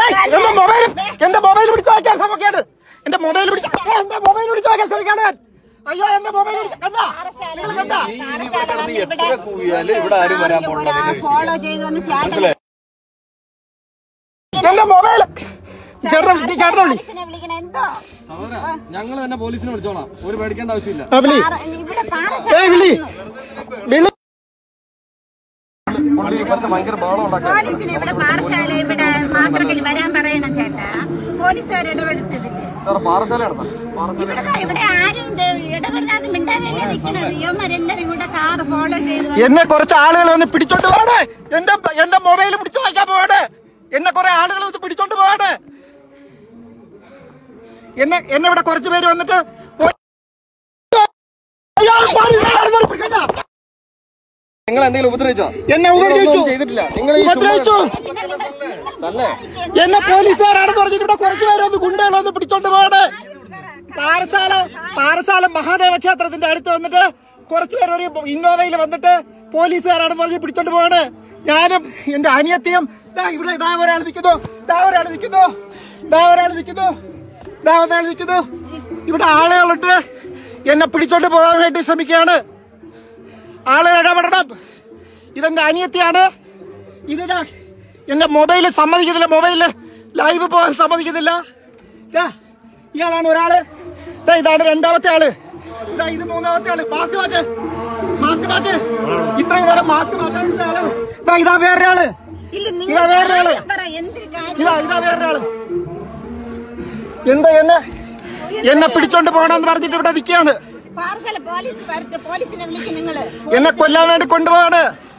എന്റെ മൊബൈൽ എന്റെ മൊബൈൽ പിടിച്ചു വയ്ക്കാൻ ശ്രമിക്കാണ് എന്റെ മൊബൈൽ പിടിച്ച് എന്റെ മൊബൈൽ പിടിച്ചു വയ്ക്കാൻ ശ്രമിക്കാണ് ഞാൻ. അയ്യോ എന്റെ മൊബൈൽ പിടിച്ച് കണ്ടാ നിങ്ങൾ കണ്ടാ എത്ര കൂവിയാലും ഇവിടെ ആരും വരാൻ പോണില്ല നിന്റെ ഫോളോ ചെയ്ത് വന്ന് ചേട്ടനെ എന്റെ മൊബൈൽ ചേട്ടനെ വിളി ചേട്ടനെ വിളി വിളിക്കണ എന്തോ സഹോദര ഞങ്ങൾ തന്നെ പോലീസിനെ വിളിച്ചോളാം ഒരു പേടിക്കേണ്ട ആവശ്യമില്ല ആ, വിളി പാറ- ഇവിടെ ഏയ് വിളി വിളി പുള്ളി കുറച്ച് ഭയങ്കര ബഹളം ഉണ്ടാക്കാൻ പോലീസിന് ഇവിടെ പാറശാല ഇവിടെ മാത്രത്തിൽ വരാൻ പറയണം ചേട്ടാ പോലീസുകാർ ഇടപെട്ടിട്ടില്ലേ സാർ പാറശാലയാണ് സാർ പാറശാല ഇവിടെ ദാ ഇവിടെ ആരും ഇത് ഇടപെടാതെ മിണ്ടാതെ നിൽക്കുന്നത് യോമാരെല്ലാരും കൂടെ കാർ ഫോളോ ചെയ്ത് വന്ന് എന്നെ കുറച്ച് ആളുകൾ വന്ന് പിടിച്ചോണ്ട് പോവാണ് എന്റെ എന്റെ മൊബൈൽ പിടിച്ചു വായിക്കാൻ പോവാണ് എന്നെ കുറെ ആളുകൾ വന്ന് പിടിച്ചോണ്ട് പോവാണ് എന്നെ എന്നെ ഇവിടെ കുറച്ച് പേര് വന്നിട്ട് പോ- അയ്യോ, പോലീസുകാരാണെന്ന് ഉറപ്പിക്കണ്ട. നിങ്ങൾ എന്തെങ്കിലും ഉപദ്രവിച്ചോ എന്നെ ഉപദ്രവിച്ചു നിങ്ങളൊന്നും ചെയ്തിട്ടില്ല നിങ്ങൾ ഈ ഉപദ്രവിച്ചു അല്ലേ എന്നെ പോലീസുകാരാണെന്ന് പറഞ്ഞിട്ട് ഇവിടെ കുറച്ച് പേര് വന്ന് ഗുണ്ടകൾ വന്ന് പിടിച്ചോണ്ട് പോവാണ് പാറശാല പാറശാല മഹാദേവ ക്ഷേത്രത്തിന്റെ അടുത്ത് വന്നിട്ട് കുറച്ച് പേര് ഒരു ഇന്നോവയിൽ വന്നിട്ട് പോലീസുകാരാണെന്ന് പറഞ്ഞ് പിടിച്ചോണ്ട് പോവാണ് ഞാനും എന്റെ അനിയത്തിയും ദാ ഇവിടെ ഇതാ ഒരാൾ നിൽക്കുന്നു ദാ ഒരാൾ നിൽക്കുന്നു ദാ ഒരാൾ നിൽക്കുന്നു ദാ ഒരാൾ നിൽക്കുന്നു ഇവിടെ ആളുകളുണ്ട് എന്നെ പിടിച്ചോണ്ട് പോകാൻ വേണ്ടി ശ്രമിക്കുകയാണ് ആളുകൾ ഇടപെടണം ഇതെന്റെ അനിയത്തിയാണ് ഇതാ എന്റെ മൊബൈൽ സമ്മതിക്കുന്നില്ല മൊബൈലില് ലൈവ് പോകാൻ സമ്മതിക്കുന്നില്ല ദാ, ഇയാളാണ് ഒരാള് ദാ, ഇതാണ് രണ്ടാമത്തെ ആള് ദാ, ഇത് മൂന്നാമത്തെ ആള് മാസ്ക് മാറ്റ് മാസ്ക് മാറ്റ് ഇത്രയും നേരം മാസ്ക് മാറ്റാത്ത ആള് ദാ, ഇതാ വേറൊരാള് ഇല്ല ഇതാ വേറൊരാള് നിങ്ങൾ പറ എന്തൊരു കാര്യം ഇതാ ഇതാ വേറൊരാള് എന്താ എന്നെ എന്നെ പിടിച്ചോണ്ട് പോകണമെന്ന് പറഞ്ഞിട്ട് ഇവിടെ നിൽക്കുകയാണ് പാറശാല പോലീസ് വരട്ടെ പോലീസിനെ വിളിക്കും നിങ്ങള് എന്നെ കൊല്ലാൻ വേണ്ടി കൊണ്ടുപോവാണ്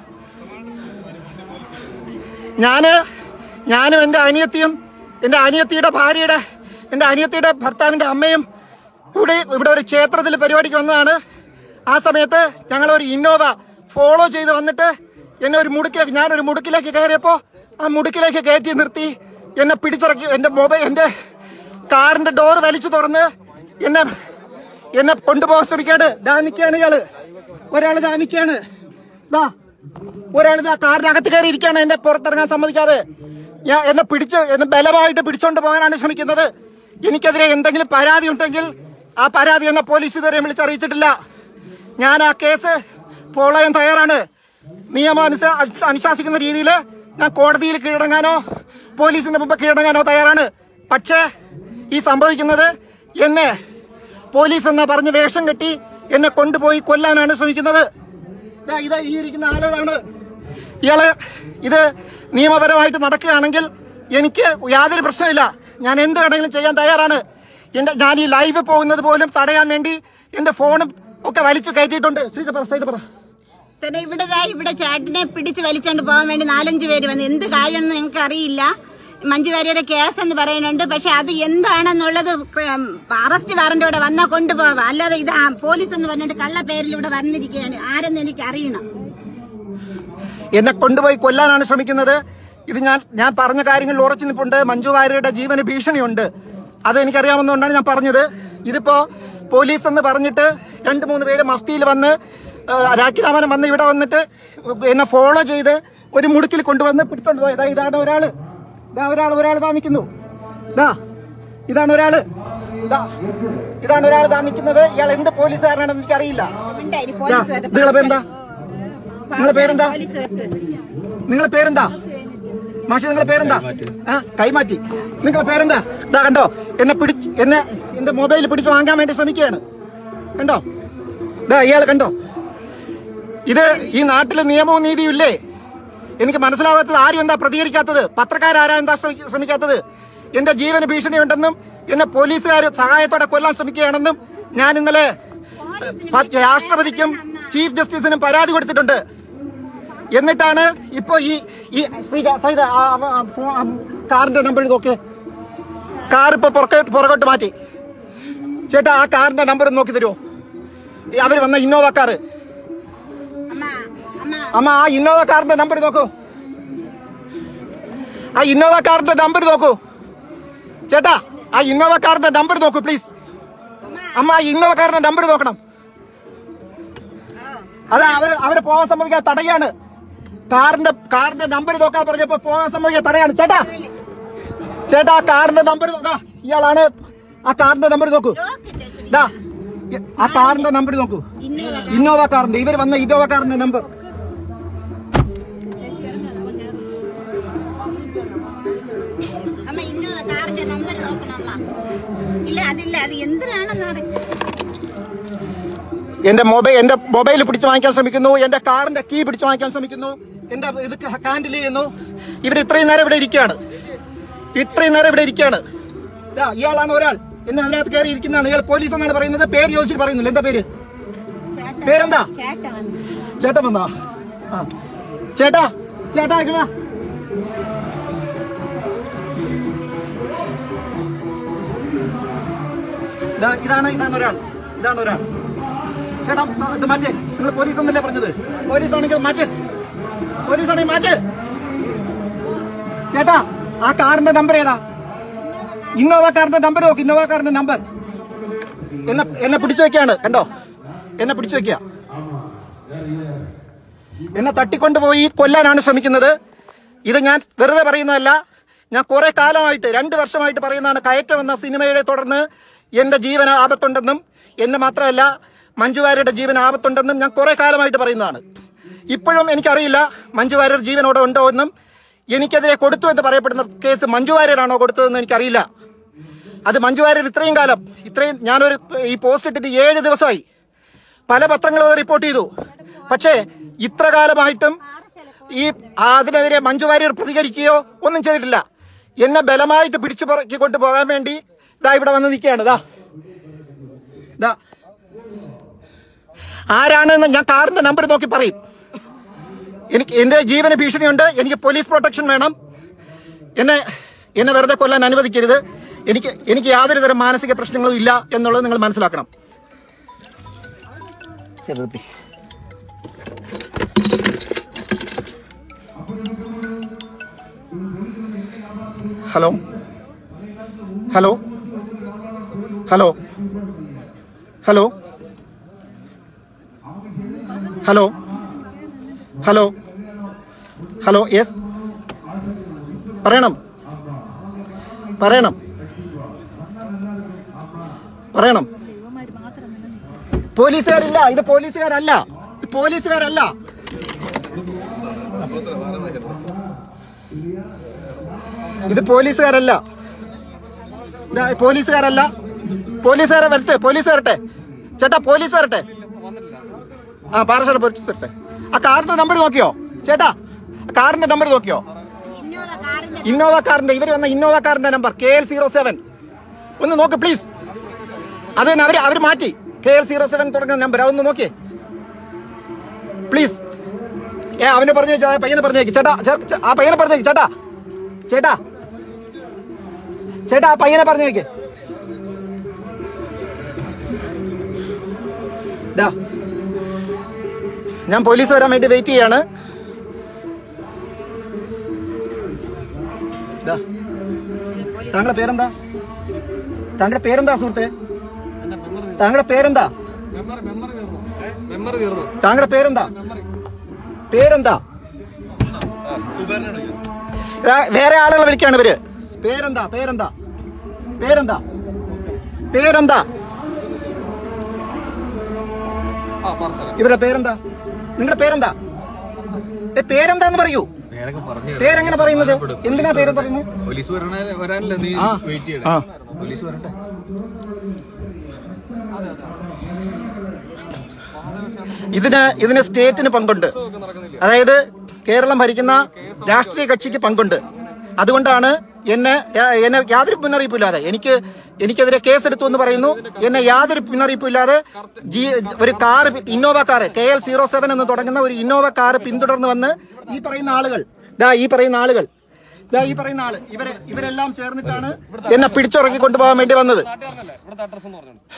ഞാന് ഞാനും എൻ്റെ അനിയത്തിയും എൻ്റെ അനിയത്തിയുടെ ഭാര്യയുടെ എൻ്റെ അനിയത്തിയുടെ ഭർത്താവിൻ്റെ അമ്മയും കൂടി ഇവിടെ ഒരു ക്ഷേത്രത്തിൽ പരിപാടിക്ക് വന്നതാണ് ആ സമയത്ത് ഞങ്ങൾ ഒരു ഇന്നോവ ഫോളോ ചെയ്ത് വന്നിട്ട് എന്നെ ഒരു മുടുക്കിലേക്ക് ഞാനൊരു മുടുക്കിലേക്ക് കയറിയപ്പോൾ ആ മുടുക്കിലേക്ക് കയറ്റി നിർത്തി എന്നെ പിടിച്ചിറക്കി എൻ്റെ മൊബൈൽ എൻ്റെ കാറിൻ്റെ ഡോർ വലിച്ചു തുറന്ന് എന്നെ എന്നെ കൊണ്ടുപോകാൻ ശ്രമിക്കാണ് ദാ നിൽക്കുകയാണ് ഇയാള് ഒരാൾ ദാ നിൽക്കുകയാണ് ദാ ഒരാൾ ദാ കാറിനകത്ത് കയറി ഇരിക്കുകയാണ് എന്നെ പുറത്തിറങ്ങാൻ സമ്മതിക്കാതെ ഞാൻ എന്നെ പിടിച്ച് എന്നെ ബലമായിട്ട് പിടിച്ചോണ്ട് പോകാനാണ് ശ്രമിക്കുന്നത് എനിക്കെതിരെ എന്തെങ്കിലും പരാതി ഉണ്ടെങ്കിൽ ആ പരാതി എന്നെ പോലീസ് ഇതുവരെ വിളിച്ചറിയിച്ചിട്ടില്ല ഞാൻ ആ കേസ് ഫോളോ ചെയ്യാൻ തയ്യാറാണ് നിയമാനുസ അനുശാസിക്കുന്ന രീതിയിൽ ഞാൻ കോടതിയിൽ കീഴടങ്ങാനോ പോലീസിന്റെ മുമ്പ് കീഴടങ്ങാനോ തയ്യാറാണ് പക്ഷേ ഈ സംഭവിക്കുന്നത് എന്നെ പോലീസ് എന്ന പറഞ്ഞ് വേഷം കെട്ടി എന്നെ കൊണ്ടുപോയി കൊല്ലാനാണ് ശ്രമിക്കുന്നത് ദാ ഇതാ ഈ ഇരിക്കുന്ന ആളാണ് ഇയാള് ഇത് നിയമപരമായിട്ട് നടക്കുകയാണെങ്കിൽ എനിക്ക് യാതൊരു പ്രശ്നമില്ല ഞാൻ എന്ത് വേണമെങ്കിലും ചെയ്യാൻ തയ്യാറാണ് എന്റെ ഞാൻ ഈ ലൈവ് പോകുന്നത് പോലും തടയാൻ വേണ്ടി എന്റെ ഫോണും ഒക്കെ വലിച്ചു കയറ്റിയിട്ടുണ്ട് ശ്രീജ പറ ശ്രീജ പറ തന്നെ ഇവിടെ ദാ ഇവിടെ ചേട്ടനെ പിടിച്ച് വലിച്ചോണ്ട് പോകാൻ വേണ്ടി നാലഞ്ച് പേര് വന്ന് എന്ത് കാര്യമെന്ന് ഞങ്ങൾക്ക് അറിയില്ല മഞ്ജു വാര്യരുടെ കേസ് എന്ന് പറയുന്നുണ്ട് പക്ഷെ അത് എന്താണെന്നുള്ളത് അറസ്റ്റ് വാറന്റോടെ വന്നാൽ കൊണ്ടുപോവാം അല്ലാതെ ഇത് ആ പോലീസ് എന്ന് പറഞ്ഞിട്ട് കള്ള പേരിൽ ഇവിടെ വന്നിരിക്കുകയാണ് ആരെന്ന് എനിക്ക് അറിയണം എന്നെ കൊണ്ടുപോയി കൊല്ലാനാണ് ശ്രമിക്കുന്നത് ഇത് ഞാൻ ഞാൻ പറഞ്ഞ കാര്യങ്ങളിൽ ഉറച്ചു നിൽപ്പുണ്ട് മഞ്ജു വാര്യരുടെ ജീവന് ഭീഷണിയുണ്ട് അത് എനിക്കറിയാവുന്നതുകൊണ്ടാണ് ഞാൻ പറഞ്ഞത് ഇതിപ്പോ പോലീസ് എന്ന് പറഞ്ഞിട്ട് രണ്ട് മൂന്ന് പേര് മഫ്തിയിൽ വന്ന് ആ, രാഖിരാമൻ വന്ന് ഇവിടെ വന്നിട്ട് എന്നെ ഫോളോ ചെയ്ത് ഒരു മുടുക്കിൽ കൊണ്ടുവന്ന് പിടിച്ചോണ്ട് പോയത് ഇതാണ് ഒരാള് ഇതാ ഒരാൾ ഒരാൾ താ നിൽക്കുന്നു ഇതാ ഇതാണ് ഒരാള് ഇതാ ഇതാണ് ഒരാൾ താ നിൽക്കുന്നത് ഇയാൾ എന്ത് പോലീസുകാരനാണെന്ന് എനിക്കറിയില്ല ഉണ്ടായി ഇതാ, പോലീസ് വരട്ടെ. നിങ്ങളെ പേരെന്താ നിങ്ങളെ പേരെന്താ പോലീസ് വരട്ടെ. നിങ്ങളെ പേരെന്താ മാഷി നിങ്ങളെ പേരെന്താ ആ കൈമാറ്റി നിങ്ങളെ പേരെന്താ ഇതാ കണ്ടോ എന്നെ പിടിച്ച് എന്നെ എന്റെ മൊബൈൽ പിടിച്ച് വാങ്ങാൻ വേണ്ടി ശ്രമിക്കുകയാണ് കണ്ടോ ഇതാ ഇയാൾ കണ്ടോ ഇത് ഈ നാട്ടില് നിയമവും നീതിയും ഇല്ലേ എനിക്ക് മനസ്സിലാവാത്തത് ആരും എന്താ പ്രതികരിക്കാത്തത് പത്രക്കാരാരാ എന്താ ശ്രമി- ശ്രമിക്കാത്തത് എന്റെ ജീവന് ഭീഷണിയുണ്ടെന്നും എന്നെ പോലീസുകാർ സഹായത്തോടെ കൊല്ലാൻ ശ്രമിക്കുകയാണെന്നും ഞാൻ ഇന്നലെ പ- രാഷ്ട്രപതിക്കും ചീഫ് ജസ്റ്റിസിനും പരാതി കൊടുത്തിട്ടുണ്ട് എന്നിട്ടാണ് ഇപ്പൊ ഈ ഈ ശ്രീജ സൈത ആ, ആ, ആ, ഫോ- ആ, കാറിന്റെ നമ്പർ നോക്ക് കാർ ഇപ്പൊ പുറകോട്ട് പുറകോട്ട് മാറ്റി ചേട്ടാ ആ കാറിന്റെ നമ്പർ നോക്കി തരുമോ അവർ വന്ന ഇന്നോവ കാറ് അമ്മ അമ്മ അമ്മ ആ ഇന്നോവ കാറിന്റെ നമ്പർ നോക്കൂ ആ ഇന്നോവ കാറിന്റെ നമ്പർ നോക്കൂ ചേട്ടാ ആ ഇന്നോവ കാറിന്റെ നമ്പർ നോക്കൂ പ്ലീസ് അമ്മ ആ ഇന്നോവ കാറിന്റെ നമ്പർ നോക്കണം അത് അവര് അവര് പോകാൻ സമ്മതിക്കാൻ തടയാണ് കാറിന്റെ കാറിന്റെ നമ്പർ നോക്കാൻ പറഞ്ഞപ്പോ പോകാൻ സമ്മതിക്കാൻ തടയാണ് ചേട്ടാ ചേട്ടാ ആ കാറിന്റെ നമ്പർ ഇയാളാണ് ആ കാറിന്റെ നമ്പർ നോക്കൂ ലോക്ക് ഇട്ട് വെച്ചിരിക്കുന്നു. ദാ, ഇ- ആ കാറിന്റെ നമ്പർ നോക്കൂ ഇന്നോവ ഇന്നോവ കാറിന്റെ ഇവർ വന്ന ഇന്നോവ കാറിന്റെ നമ്പർ അമ്മ ഇന്നോവ കാറിന്റെ നമ്പർ നോക്കണം അമ്മ ഇല്ല അതില്ല അത് എന്തിനാണെന്ന് അറിയാം എന്റെ മൊബൈൽ എന്റെ മൊബൈൽ പിടിച്ചു വാങ്ങിക്കാൻ ശ്രമിക്കുന്നു എന്റെ കാറിന്റെ കീ പിടിച്ചു വാങ്ങിക്കാൻ ശ്രമിക്കുന്നു എന്റെ ഇത് ഹാൻഡിൽ ചെയ്യുന്നു ഇവർ ഇത്രയും നേരം ഇവിടെ ഇരിക്കുകയാണ് ഇത്രയും നേരം ഇവിടെ ഇരിക്കുകയാണ് ദാ, ഇയാളാണ് ഒരാൾ എന്നെ അതിനകത്ത് കയറി ഇരിക്കുന്നതാണ് ഇയാൾ പോലീസ് എന്നാണ് പറയുന്നത് പേര് ചോദിച്ചിട്ട് പറയുന്നില്ല എന്താ പേര് പേരെന്താ ചേട്ടൻ വന്നു ചേട്ടൻ വന്നാ ആ ചേട്ടാ ചേട്ടാ ഇങ്ങ് വാ. ദാ, ഇതാണ് ഇതാണ് ഒരാൾ ഇതാണ് ഒരാൾ ചേട്ടാ ആ, ഇത് മാറ്റേ നിങ്ങൾ പോലീസ് എന്നല്ലേ പറഞ്ഞത് പോലീസ് ആണെങ്കിൽ മാറ്റ് പോലീസ് ആണെങ്കിൽ മാറ്റ് ചേട്ടാ ആ കാറിന്റെ നമ്പർ ഏതാ ഇന്നോവ കാറിന്റെ നമ്പർ നോക്ക് ഇന്നോവ കാറിന്റെ നമ്പർ എന്നെ എന്നെ പിടിച്ചു വെക്കാണ് കണ്ടോ എന്നെ പിടിച്ചു വെക്കുക എന്നെ തട്ടിക്കൊണ്ടുപോയി കൊല്ലാനാണ് ശ്രമിക്കുന്നത് ഇത് ഞാൻ വെറുതെ പറയുന്നതല്ല ഞാൻ കുറെ കാലമായിട്ട് രണ്ട് വർഷമായിട്ട് പറയുന്നതാണ് കയറ്റം എന്ന സിനിമയെ തുടർന്ന് എന്റെ ജീവന് ആപത്തുണ്ടെന്നും എന്നെ മാത്രമല്ല മഞ്ജു വാര്യരുടെ ജീവൻ ആപത്തുണ്ടെന്നും ഞാൻ കുറെ കാലമായിട്ട് പറയുന്നതാണ് ഇപ്പോഴും എനിക്കറിയില്ല മഞ്ജു വാര്യർ ജീവനോടെ ഉണ്ടോ എന്നും എനിക്കെതിരെ കൊടുത്തു എന്ന് പറയപ്പെടുന്ന കേസ് മഞ്ജു വാര്യരാണോ കൊടുത്തതെന്ന് എനിക്കറിയില്ല അത് മഞ്ജു വാര്യർ ഇത്രയും കാലം ഇത്രയും ഞാനൊരു ഈ പോസ്റ്റ് ഇട്ടിട്ട് ഏഴ് ദിവസമായി പല പത്രങ്ങളും അത് റിപ്പോർട്ട് ചെയ്തു പക്ഷേ ഇത്ര കാലമായിട്ടും ഈ അതിനെതിരെ മഞ്ജു വാര്യർ പ്രതികരിക്കുകയോ ഒന്നും ചെയ്തിട്ടില്ല എന്നെ ബലമായിട്ട് പിടിച്ചു പുറക്കി കൊണ്ടുപോകാൻ വേണ്ടി ഇതാ ഇവിടെ വന്ന് നിൽക്കുകയാണ് ഇതാ ഇതാ ആരാണെന്ന് ഞാൻ കാറിന്റെ നമ്പർ നോക്കി പറയും എനിക്ക് എന്റെ ജീവന് ഭീഷണിയുണ്ട് എനിക്ക് പോലീസ് പ്രൊട്ടക്ഷൻ വേണം എന്നെ എന്നെ വെറുതെ കൊല്ലാൻ അനുവദിക്കരുത് എനിക്ക് എനിക്ക് യാതൊരു തരം മാനസിക പ്രശ്നങ്ങളും ഇല്ല എന്നുള്ളത് നിങ്ങൾ മനസ്സിലാക്കണം ശരി നിർത്തി. Hello hello hello hello hello hello hello yes പറയണം പറയണം പറയണം പോലീസുകാരില്ല ഇത് പോലീസുകാരല്ല ഇത് പോലീസുകാരല്ല ഇത് പോലീസുകാരല്ല ഇതാ, പോലീസുകാരല്ല പോലീസുകാരെ വരട്ടെ പോലീസ് വരട്ടെ ചേട്ടാ പോലീസ് വരട്ടെ ആ പാറശാല പോലീസ് വരട്ടെ ആ കാറിന്റെ നമ്പർ നോക്കിയോ ചേട്ടാ ആ കാറിന്റെ നമ്പർ നോക്കിയോ ഇന്നോവ കാറിന്റെ ഇന്നോവ കാറിന്റെ ഇവർ വന്ന ഇന്നോവ കാറിന്റെ number K L zero seven ഒന്ന് നോക്ക് പ്ലീസ് അത് തന്നെ അവര് അവര് മാറ്റി കെ എൽ സീറോ സെവൻ തുടങ്ങുന്ന നമ്പർ അതൊന്ന് നോക്കിയേ പ്ലീസ് ഏ അവനെ പറഞ്ഞു ആ പയ്യനെ പറഞ്ഞേക്ക് ചേട്ടാ ചേ- ചേ- ആ പയ്യനെ പറഞ്ഞേക്ക് ചേട്ടാ ചേട്ടാ ചേട്ടാ ആ പയ്യനെ പറഞ്ഞേക്ക് ദാ. ഞാൻ പോലീസ് വരാൻ വേണ്ടി വെയിറ്റ് ചെയ്യാണ് ദാ. താങ്കളുടെ പേരെന്താ താങ്കളുടെ പേരെന്താ സുഹൃത്തെ താങ്കളുടെ പേരെന്താ മെമ്മറി തീർന്നു താങ്കളുടെ പേരെന്താ പേരെന്താ ആ, വേറെ ആളുകളെ വിളിക്കാണ് ഇവര് പേരെന്താ പേരെന്താ പേരെന്താ പേരെന്താ ആ പാർസല ഇവരുടെ പേരെന്താ നിങ്ങളുടെ പേരെന്താ ഏ, പേരെന്താന്ന് പറയൂ പേരൊക്കെ പറഞ്ഞു പേരെങ്ങനെ പറയുന്നത് എന്തിനാ പേര് പറയുന്നത് പോലീസ് വരണ വരാനല്ലേ നീ ആ. വെയിറ്റ് ആ. ചെയ്യണേ പോലീസ് വരട്ടെ ഇതിന് ഇതിന് സ്റ്റേറ്റിന് പങ്കുണ്ട് അതായത് കേരളം ഭരിക്കുന്ന രാഷ്ട്രീയ കക്ഷിക്ക് പങ്കുണ്ട് അതുകൊണ്ടാണ് എന്നെ യാ- എന്നെ യാതൊരു മുന്നറിയിപ്പില്ലാതെ എനിക്ക് എനിക്കെതിരെ കേസെടുത്തു എന്ന് പറയുന്നു എന്നെ യാതൊരു മുന്നറിയിപ്പില്ലാതെ ജി ഒരു car Innova car K L zero seven എന്ന് തുടങ്ങുന്ന ഒരു ഇന്നോവ കാർ പിന്തുടർന്ന് വന്ന് ഈ പറയുന്ന ആളുകൾ ദാ ഈ പറയുന്ന ആളുകൾ ദാ ഈ പറയുന്ന ആള് ഇവരെ ഇവരെല്ലാം ചേർന്നിട്ടാണ് എന്നെ പിടിച്ചുറക്കി കൊണ്ടുപോകാൻ വേണ്ടി വന്നത് ഇവിടുത്തെ അഡ്രസ് എന്ന് പറഞ്ഞു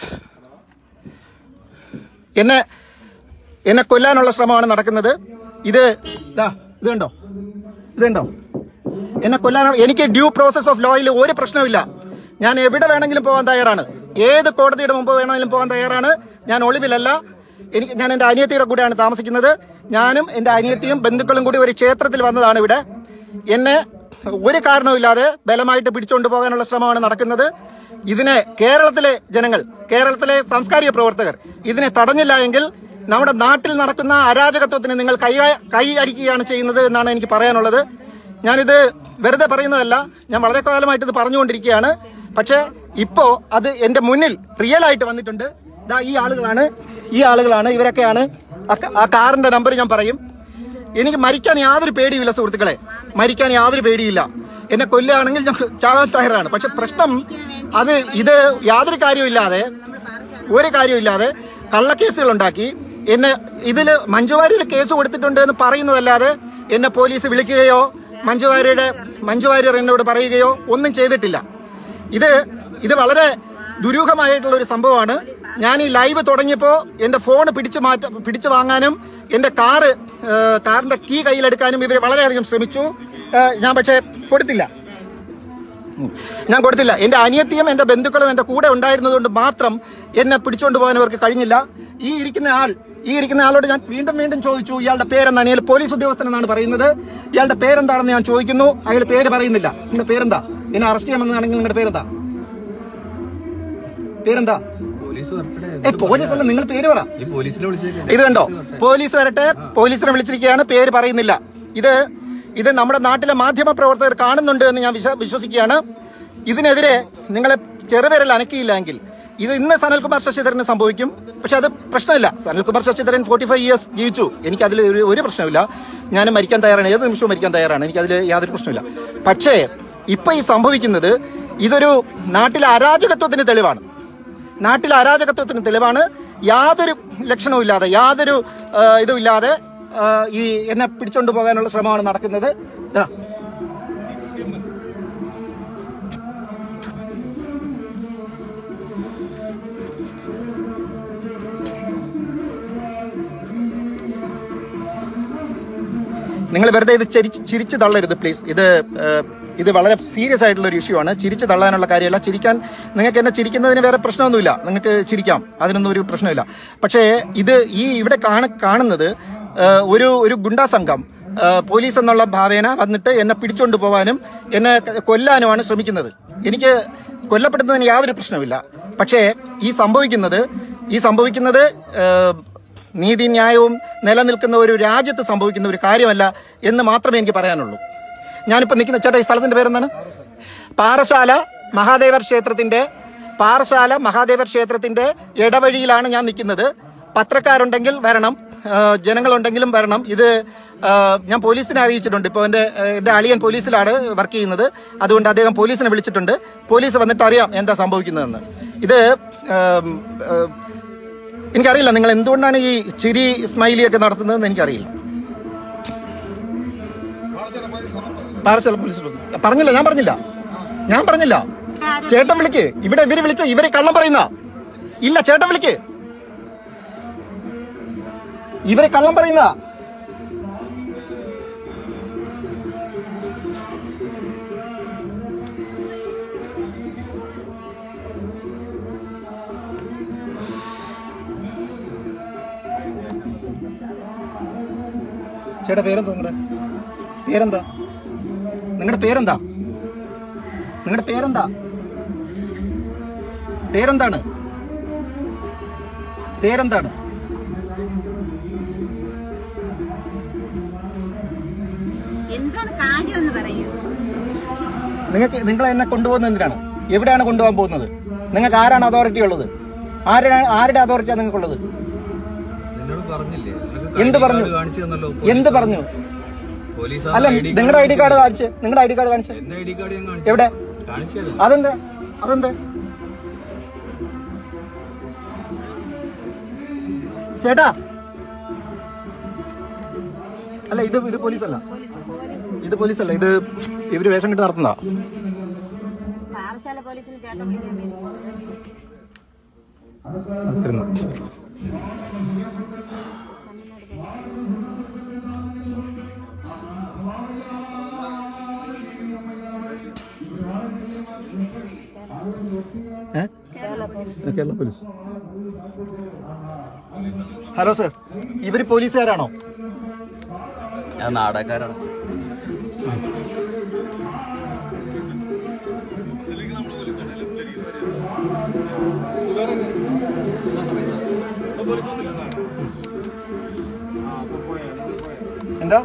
എന്നെ എന്നെ കൊല്ലാനുള്ള ശ്രമമാണ് നടക്കുന്നത് ഇത് ദാ ഇത് കണ്ടോ ഇത് കണ്ടോ എന്നെ കൊല്ലാനുള്ള എനിക്ക് ഡ്യൂ പ്രോസസ് ഓഫ് ലോയിൽ ഒരു പ്രശ്നമില്ല ഞാൻ എവിടെ വേണമെങ്കിലും പോകാൻ തയ്യാറാണ് ഏത് കോടതിയുടെ മുമ്പ് വേണമെങ്കിലും പോകാൻ തയ്യാറാണ് ഞാൻ ഒളിവിലല്ല എനിക്ക് ഞാൻ എൻ്റെ അനിയത്തിയുടെ കൂടെയാണ് താമസിക്കുന്നത് ഞാനും എൻ്റെ അനിയത്തിയും ബന്ധുക്കളും കൂടി ഒരു ക്ഷേത്രത്തിൽ വന്നതാണ് ഇവിടെ എന്നെ ഒരു കാരണവുമില്ലാതെ ബലമായിട്ട് പിടിച്ചുകൊണ്ട് പോകാനുള്ള ശ്രമമാണ് നടക്കുന്നത് ഇതിനെ കേരളത്തിലെ ജനങ്ങൾ കേരളത്തിലെ സാംസ്കാരിക പ്രവർത്തകർ ഇതിനെ തടഞ്ഞില്ല എങ്കിൽ നമ്മുടെ നാട്ടിൽ നടക്കുന്ന അരാജകത്വത്തിന് നിങ്ങൾ കൈ കൈ അടിക്കുകയാണ് ചെയ്യുന്നത് എന്നാണ് എനിക്ക് പറയാനുള്ളത് ഞാനിത് വെറുതെ പറയുന്നതല്ല ഞാൻ വളരെ കാലമായിട്ട് ഇത് പറഞ്ഞുകൊണ്ടിരിക്കുകയാണ് പക്ഷേ ഇപ്പോ അത് എന്റെ മുന്നിൽ റിയൽ ആയിട്ട് വന്നിട്ടുണ്ട് ദാ ഈ ആളുകളാണ് ഈ ആളുകളാണ് ഇവരൊക്കെയാണ് ആ ക- ആ കാറിന്റെ നമ്പർ ഞാൻ പറയും എനിക്ക് മരിക്കാൻ യാതൊരു പേടിയില്ല സുഹൃത്തുക്കളെ മരിക്കാൻ യാതൊരു പേടിയില്ല എന്നെ കൊല്ലുകയാണെങ്കിൽ ഞാൻ ചാകാൻ തയ്യാറാണ് പക്ഷെ പ്രശ്നം അത് ഇത് യാതൊരു കാര്യമില്ലാതെ ഒരു കാര്യമില്ലാതെ കള്ളക്കേസുകൾ ഉണ്ടാക്കി എന്നെ ഇതിൽ മഞ്ജുവാരിയുടെ കേസ് കൊടുത്തിട്ടുണ്ട് എന്ന് പറയുന്നതല്ലാതെ എന്നെ പോലീസ് വിളിക്കുകയോ മഞ്ജുവാരിയുടെ മഞ്ജുവാര്യർ എന്നോട് പറയുകയോ ഒന്നും ചെയ്തിട്ടില്ല ഇത് ഇത് വളരെ ദുരൂഹമായിട്ടുള്ള ഒരു സംഭവമാണ് ഞാൻ ഈ ലൈവ് തുടങ്ങിയപ്പോൾ എന്റെ ഫോൺ പിടിച്ചു മാറ്റ പിടിച്ചു വാങ്ങാനും എന്റെ കാറ് ഏഹ്, കാറിന്റെ കീ കയ്യിലെടുക്കാനും ഇവർ വളരെയധികം ശ്രമിച്ചു ഏഹ്, ഞാൻ പക്ഷേ കൊടുത്തില്ല ഉം. ഞാൻ കൊടുത്തില്ല എന്റെ അനിയത്തിയും എന്റെ ബന്ധുക്കളും എന്റെ കൂടെ ഉണ്ടായിരുന്നതുകൊണ്ട് മാത്രം എന്നെ പിടിച്ചുകൊണ്ട് പോകാൻ അവർക്ക് കഴിഞ്ഞില്ല ഈ ഇരിക്കുന്ന ആൾ ഈ ഇരിക്കുന്ന ആളോട് ഞാൻ വീണ്ടും വീണ്ടും ചോദിച്ചു ഇയാളുടെ പേരെന്താണ് ഇയാൾ പോലീസ് ഉദ്യോഗസ്ഥൻ എന്നാണ് പറയുന്നത് ഇയാളുടെ പേരെന്താണെന്ന് ഞാൻ ചോദിക്കുന്നു അയാൾ പേര് പറയുന്നില്ല നിങ്ങളുടെ പേരെന്താ എന്നെ അറസ്റ്റ് ചെയ്യാമെന്നാണെങ്കിൽ നിങ്ങളുടെ പേരെന്താ പേരെന്താ പോലീസ് വരട്ടെ ഏ പോലീസ് അല്ല നിങ്ങൾ പേര് പറ ഈ പോലീസിനെ വിളിച്ചേക്കല്ലേ ഇത് കണ്ടോ പോലീസ് വരട്ടെ പോലീസിനെ വിളിച്ചിരിക്കുകയാണ് പേര് പറയുന്നില്ല ഇത് ഇത് നമ്മുടെ നാട്ടിലെ മാധ്യമ പ്രവർത്തകർ കാണുന്നുണ്ട് എന്ന് ഞാൻ വിശ്വ- വിശ്വസിക്കുകയാണ് ഇതിനെതിരെ നിങ്ങളെ ചെറുപേരിൽ അനക്കിയില്ലെങ്കിൽ ഇത് ഇന്ന് സനൽകുമാർ ശശിധരന് സംഭവിക്കും പക്ഷെ അത് പ്രശ്നമില്ല Sanalkumar Sasidharan forty five years ജീവിച്ചു എനിക്ക് അതിൽ ഒരു ഒരു പ്രശ്നമില്ല ഞാൻ മരിക്കാൻ തയ്യാറാണ് ഏത് നിമിഷവും മരിക്കാൻ തയ്യാറാണ് എനിക്ക് അതിൽ യാതൊരു പ്രശ്നമില്ല പക്ഷേ ഇപ്പൊ ഈ സംഭവിക്കുന്നത് ഇതൊരു നാട്ടിലെ അരാജകത്വത്തിന് തെളിവാണ് നാട്ടിലെ അരാജകത്വത്തിന് തെളിവാണ് യാതൊരു ലക്ഷണവും ഇല്ലാതെ യാതൊരു ആ, ഇതും ഇല്ലാതെ ആ, ഈ എന്നെ പിടിച്ചോണ്ട് പോകാനുള്ള ശ്രമമാണ് നടക്കുന്നത് ദാ. നിങ്ങൾ വെറുതെ ഇത് ചിരിച്ച് ചിരിച്ച് തള്ളരുത് പ്ലീസ് ഇത് ഏഹ്, ഇത് വളരെ സീരിയസ് ആയിട്ടുള്ള ഒരു ഇഷ്യൂ ആണ് ചിരിച്ച് തള്ളാനുള്ള കാര്യമല്ല ചിരിക്കാൻ നിങ്ങൾക്ക് എന്നെ ചിരിക്കുന്നതിന് വേറെ പ്രശ്നമൊന്നുമില്ല നിങ്ങൾക്ക് ചിരിക്കാം അതിനൊന്നും ഒരു പ്രശ്നമില്ല പക്ഷേ ഇത് ഈ ഇവിടെ കാണ കാണുന്നത് ഏഹ്, ഒരു ഒരു ഗുണ്ടാ സംഘം ഏഹ്, പോലീസ് എന്നുള്ള ഭാവേന വന്നിട്ട് എന്നെ പിടിച്ചുകൊണ്ട് പോകാനും എന്നെ കൊല്ലാനുമാണ് ശ്രമിക്കുന്നത് എനിക്ക് കൊല്ലപ്പെടുന്നതിന് യാതൊരു പ്രശ്നമില്ല പക്ഷേ ഈ സംഭവിക്കുന്നത് ഈ സംഭവിക്കുന്നത് ഏഹ്, നീതിന്യായവും നിലനിൽക്കുന്ന ഒരു രാജ്യത്ത് സംഭവിക്കുന്ന ഒരു കാര്യമല്ല എന്ന് മാത്രമേ എനിക്ക് പറയാനുള്ളൂ ഞാനിപ്പോൾ നിൽക്കുന്ന ചേട്ടാ ഈ സ്ഥലത്തിന്റെ പേരെന്താണ് പാറശാല മഹാദേവർ ക്ഷേത്രത്തിന്റെ പാറശാല മഹാദേവർ ക്ഷേത്രത്തിന്റെ ഇടവഴിയിലാണ് ഞാൻ നിൽക്കുന്നത് പത്രക്കാരുണ്ടെങ്കിൽ വരണം ആ, ജനങ്ങളുണ്ടെങ്കിലും വരണം ഇത് ആ, ഞാൻ പോലീസിനെ അറിയിച്ചിട്ടുണ്ട് ഇപ്പോൾ എൻ്റെ എൻ്റെ അളിയൻ പോലീസിലാണ് വർക്ക് ചെയ്യുന്നത് അതുകൊണ്ട് അദ്ദേഹം പോലീസിനെ വിളിച്ചിട്ടുണ്ട് പോലീസ് വന്നിട്ട് അറിയാം എന്താ സംഭവിക്കുന്നതെന്ന് ഇത് ആം, ആ, എനിക്കറിയില്ല നിങ്ങൾ എന്തുകൊണ്ടാണ് ഈ ചിരി സ്മൈലി ഒക്കെ നടത്തുന്നതെന്ന് എനിക്കറിയില്ല പാറശാല പോലീസ് സ്റ്റേഷൻ. പറഞ്ഞില്ല ഞാൻ പറഞ്ഞില്ല ഞാൻ പറഞ്ഞില്ല ചേട്ടൻ വിളിക്ക് ഇവിടെ ഇവര് വിളിച്ച ഇവര് കള്ളം പറയുന്ന ഇല്ല ചേട്ടൻ വിളിക്ക് ഇവര് കള്ളം പറയുന്ന ചേട്ടാ പേരെന്താ നിങ്ങളുടെ പേരെന്താ നിങ്ങളുടെ പേരെന്താ നിങ്ങളുടെ പേരെന്താ പേരെന്താണ് പേരെന്താണ് എന്താണ് കാര്യം എന്ന് പറയൂ നിങ്ങൾക്ക് നിങ്ങൾ എന്നെ കൊണ്ടുപോകുന്നത് എന്തിനാണ് എവിടെയാണ് കൊണ്ടുപോകാൻ പോകുന്നത് നിങ്ങൾക്ക് ആരാണ് അതോറിറ്റി ഉള്ളത് ആരുടെ ആരുടെ അതോറിറ്റിയാണ് നിങ്ങൾക്കുള്ളത് നിന്നോട് പറഞ്ഞില്ലേ നിനക്ക് എന്ത് ID പറഞ്ഞു? card കാണിച്ചു തന്നല്ലോ എന്ത് പറഞ്ഞു പോലീസ് അല്ല നിങ്ങളുടെ ഐ ഡി കാർഡ് കാണിച്ച് നിങ്ങളുടെ ഐ ഡി കാർഡ് കാണിച്ച് എന്റെ ഐ ഡി കാർഡ് ഞാൻ കാണിച്ചു എവിടെ കാണിച്ചു അതെന്താ അതെന്താ ചേട്ടാ അല്ല ഇത് ഇത് പോലീസല്ല ഇത് പോലീസല്ല ഇത് ഇവര് വേഷം കിട്ടി നടത്തുന്നതാ പാറശാല പോലീസിന് ചേട്ടൻ വിളിക്കാൻ വേണ്ടി ഇരുന്നു. ഏ? ഇത് കേരള പോലീസ് ഹലോ സർ ഇവര് പോലീസുകാരാണോ ഞാൻ നാടകക്കാരാണ് എന്താ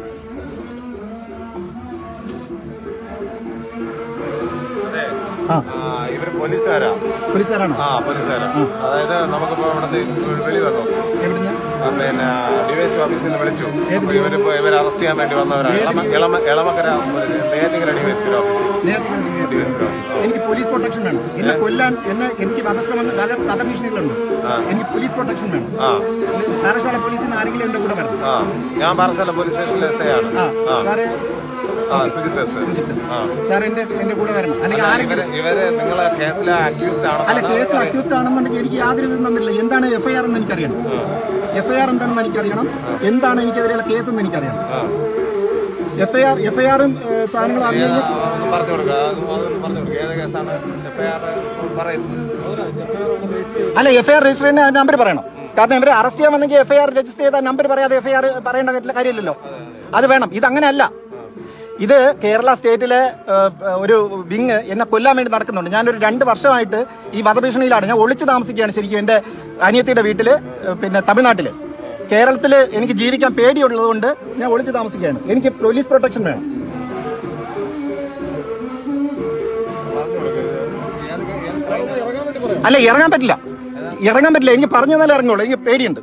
ആ ഇവര് പോലീസുകാരാ പോലീസുകാരാണോ ആ പോലീസുകാരാ അതായത് നമുക്കിപ്പോ ഇവിടുത്തെ വെളി വന്നു എവിടുന്ന് ആ, പിന്നെ ഡിവൈസ് ഓഫീസിൽ നിന്ന് വിളിച്ചു അപ്പൊ ഇവര് ഇപ്പൊ ഇവരെ അറസ്റ്റ് ചെയ്യാൻ വേണ്ടി വന്നവരാണ് ഇളമ- ഇളമ എളമക്കര നേരത്തിങ്കര ഡിവൈസ് ഓഫീസിൽ നേരത്തെ ഡിവൈസ് ഓഫീസ് എനിക്ക് പോലീസ് പ്രൊട്ടക്ഷൻ വേണം എന്നെ കൊല്ലാൻ എന്നെ എനിക്ക് വധശ്രമം പല വധഭീഷണികളുണ്ട് എനിക്ക് പോലീസ് പ്രൊട്ടക്ഷൻ വേണം ആ പാറശാല പോലീസിൽ നിന്ന് ആരെങ്കിലും എന്റെ കൂടെ വരണം ആ ഞാൻ പാറശാല പോലീസ് സ്റ്റേഷനിലെ എസ് ഐ ആണ് ആ ആ സാറേ ആ സുജിത്ത് എസ് ആ സാർ എന്റെ എന്റെ കൂടെ വരണം അല്ലെങ്കിൽ ആരെങ്കിലും ഇവര് ഇവര് നിങ്ങളെ കേസിലെ അക്യൂസ്ഡ് അല്ല ആണ് കേസിൽ അക്യൂസ്ഡ് ആണെന്നുണ്ടെങ്കിൽ എനിക്ക് യാതൊരു ഇതും തന്നില്ല എന്താണ് എഫ്ഐആർ എന്ന് എനിക്കറിയണം എഫ്ഐആർ എന്താണെന്ന് എനിക്കറിയണം എന്താണ് എനിക്കെതിരെയുള്ള കേസ് എന്ന് എനിക്കറിയണം എഫ്ഐആർ എഫ്ഐആറും സാധനങ്ങളും അറിഞ്ഞു കഴിഞ്ഞാൽ ഒന്ന് പറഞ്ഞു കൊടുക്കുക അതൊന്ന് പറഞ്ഞു കൊടുക്കുക ഏത് കേസാണ് എഫ്ഐആർ പറയുന്നത് അല്ല എഫ്ഐആർ രജിസ്റ്റർ ചെയ്യുന്ന നമ്പർ പറയണം കാരണം ഇവരെ അറസ്റ്റ് ചെയ്യാൻ വന്നെങ്കിൽ എഫ്ഐആർ രജിസ്റ്റർ ചെയ്ത നമ്പർ പറയാതെ എഫ്ഐആർ പറയേണ്ട കാര്യ- കാര്യമില്ലല്ലോ അത് വേണം ഇതങ്ങനെയല്ല ഇത് കേരള സ്റ്റേറ്റിലെ ഏഹ്, ഒരു വിങ് എന്നെ കൊല്ലാൻ വേണ്ടി നടക്കുന്നുണ്ട് ഞാനൊരു രണ്ട് വർഷമായിട്ട് ഈ വധഭീഷണിയിലാണ് ഞാൻ ഒളിച്ചു താമസിക്കുകയാണ് ശരിക്കും എൻ്റെ അനിയത്തിയുടെ വീട്ടിൽ പിന്നെ തമിഴ്നാട്ടിൽ കേരളത്തിൽ എനിക്ക് ജീവിക്കാൻ പേടിയുള്ളതുകൊണ്ട് ഞാൻ ഒളിച്ചു താമസിക്കുകയാണ് എനിക്ക് പോലീസ് പ്രൊട്ടക്ഷൻ വേണം അല്ല ഇറങ്ങാൻ പറ്റില്ല ഇറങ്ങാൻ പറ്റില്ല എനിക്ക് പറഞ്ഞു തന്നാലേ ഇറങ്ങുള്ളൂ എനിക്ക് പേടിയുണ്ട്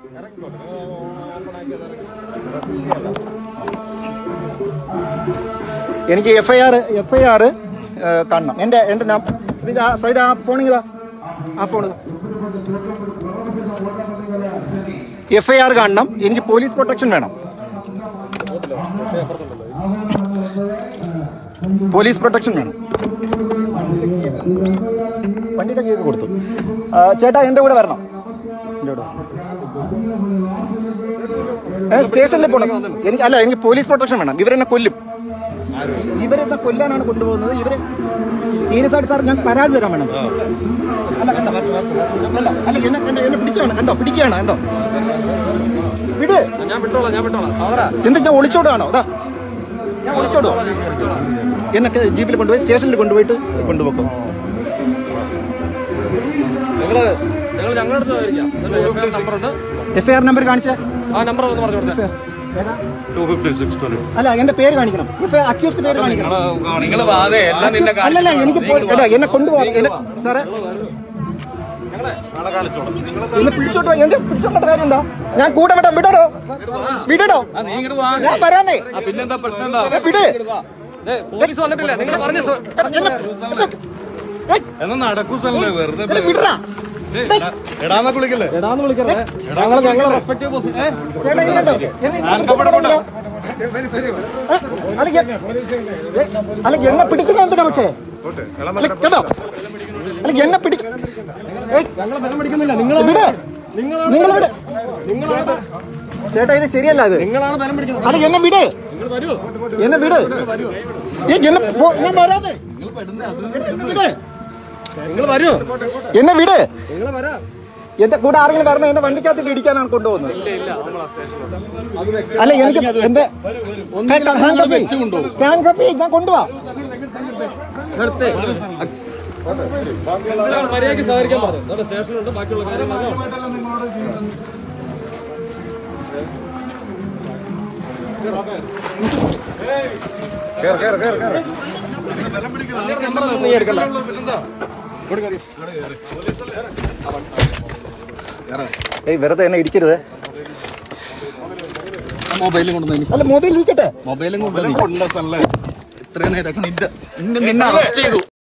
എനിക്ക് F I R F I R കാണണം എൻ്റെ എൻ്റെ സൈഡ് ആ ഫോണിങ്ങതാ ആ ഫോൺ എഫ് ഐ ആർ കാണണം എനിക്ക് പോലീസ് പ്രൊട്ടക്ഷൻ വേണം പോലീസ് പ്രൊട്ടക്ഷൻ വേണം വണ്ടിയുടെ കേക്ക് കൊടുത്തു ആ, ചേട്ടാ എൻ്റെ കൂടെ വരണം എൻ്റെ കൂടെ ഏ, സ്റ്റേഷനിൽ പോകണം എനിക്ക് അല്ല എനിക്ക് പോലീസ് പ്രൊട്ടക്ഷൻ വേണം ഇവരെന്നെ കൊല്ലും ഇവരെന്നെ കൊല്ലാനാണ് കൊണ്ടുപോകുന്നത് ഇവര് സീരിയസ് ആയിട്ട് സാർ ഞാൻ പരാതി തരാൻ വേണം അല്ല കണ്ടോ കണ്ടോ അല്ല എന്നെ കണ്ടോ എന്നെ പിടിച്ചാണ് കണ്ടോ പിടിക്കുകയാണ് കണ്ടോ വിട് ഞാൻ വിട്ടോളാം ഞാൻ വിട്ടോളാം സഹോദരാ എന്ത് ഞാൻ ഒളിച്ചോടാണോ അതാ ഞാൻ ഒളിച്ചോടോ എന്നൊക്കെ ജീപ്പിൽ കൊണ്ടുപോയി സ്റ്റേഷനിൽ കൊണ്ടുപോയിട്ട് കൊണ്ടുപോക്കും നിങ്ങള് നിങ്ങൾ ഞങ്ങളുടെ അടുത്ത് ആയിരിക്കാം നമ്പർ ഉണ്ട് എഫ് ഐ ആർ നമ്പർ കാണിച്ചേ ആ നമ്പർ ഒന്ന് പറഞ്ഞു കൊടുത്തേ ഏതാ ടു ഫിഫ്റ്റി സിക്സ് ട്വന്റി അല്ല എന്റെ പേര് കാണിക്കണം എഫ് ഐ അക്യൂസ്ഡ് പേര് കാണിക്കണം നിങ്ങൾ വാദേ എല്ലാം നിന്നെ അല്ലല്ല എനിക്ക് പോ- അല്ല എന്നെ കൊണ്ടുപോകാം എന്നെ സാറേ എന്നെ പിടിച്ചോട്ടോ എന്നെ പിടിച്ചോണ്ട കാര്യം എന്താ ഞാൻ കൂടെ വിടാം വിടടോ വിടടോ നീ ഇങ്ങോട്ട് വാ ഞാൻ വരാനേ ആ, പിന്നെന്താ പ്രശ്നം എന്താ ഏ, വിട് ദേ, പോലീസ് വന്നിട്ടില്ല നിങ്ങൾ പറഞ്ഞ സ- എടാ, എന്നെ- എന്നെ- ഏയ്, എന്നാ നടക്കൂസല്ലേ വെറുതെ എന്നെ വിടടാ ഏയ്, എടാന്നൊക്കെ വിളിക്കല്ലേ എടാന്ന് വിളിക്കരുത് ഞങ്ങൾ ഞങ്ങൾ റെസ്പെക്ട് പൊസിഷൻ ചേട്ടാ, ഇങ്ങനെ ഉണ്ടോ? എന്നെ- ഏ, അല്ല, എ- ഏ, അല്ല എന്നെ പിടിക്കുന്ന എന്തിനാ പക്ഷേ അല്ല, കേട്ടോ അല്ല എന്നെ പിടി ഏയ്, ഞങ്ങൾ ബലം പിടിക്കുന്നില്ല നിങ്ങൾ വിട് നിങ്ങൾ വിട് നിങ്ങളാണ് ചേട്ടാ ഇത് ശരിയല്ല ഇത് നിങ്ങളാണ് ബലം പിടിക്കുന്നത് അല്ല എന്നെ വിട് നിങ്ങൾ വരൂ എന്നെ വിട് ഏ, എന്നെ പോ- ഞാൻ വരാതെ എന്നെ വിട് നിങ്ങൾ വരൂ എന്നെ വിട് നിങ്ങൾ വരാ എന്റെ കൂടെ ആരെങ്കിലും വരണം എന്റെ വണ്ടിക്കകത്ത് ഇടിക്കാനാണ് കൊണ്ടുപോകുന്നത് അല്ല എനിക്ക് എന്റെ ഹാൻഡ് കപ്പി വെച്ച് കൊണ്ടുപോകും. ഹാൻഡ് കപ്പി ഞാൻ കൊണ്ടുപോവാ നിർത്തേ മര്യാദയ്ക്ക് സഹകരിക്കാൻ പറഞ്ഞു നമ്മുടെ സ്റ്റേഷനുണ്ട് ബാക്കിയുള്ള കാര്യങ്ങളൊക്കെ നമ്പറൊന്നും നീ എടുക്കണ്ട ഏയ് വെറുതെ എന്നെ ഇടിക്കരുത് മൊബൈലും കൊണ്ടുവന്നു അല്ല മൊബൈൽ ഇരിക്കട്ടെ മൊബൈലും കൊണ്ടുവന്നു ഇത്രയും നേരം നിന്റെ നിന്നെ നിന്നെ അറസ്റ്റ് ചെയ്തു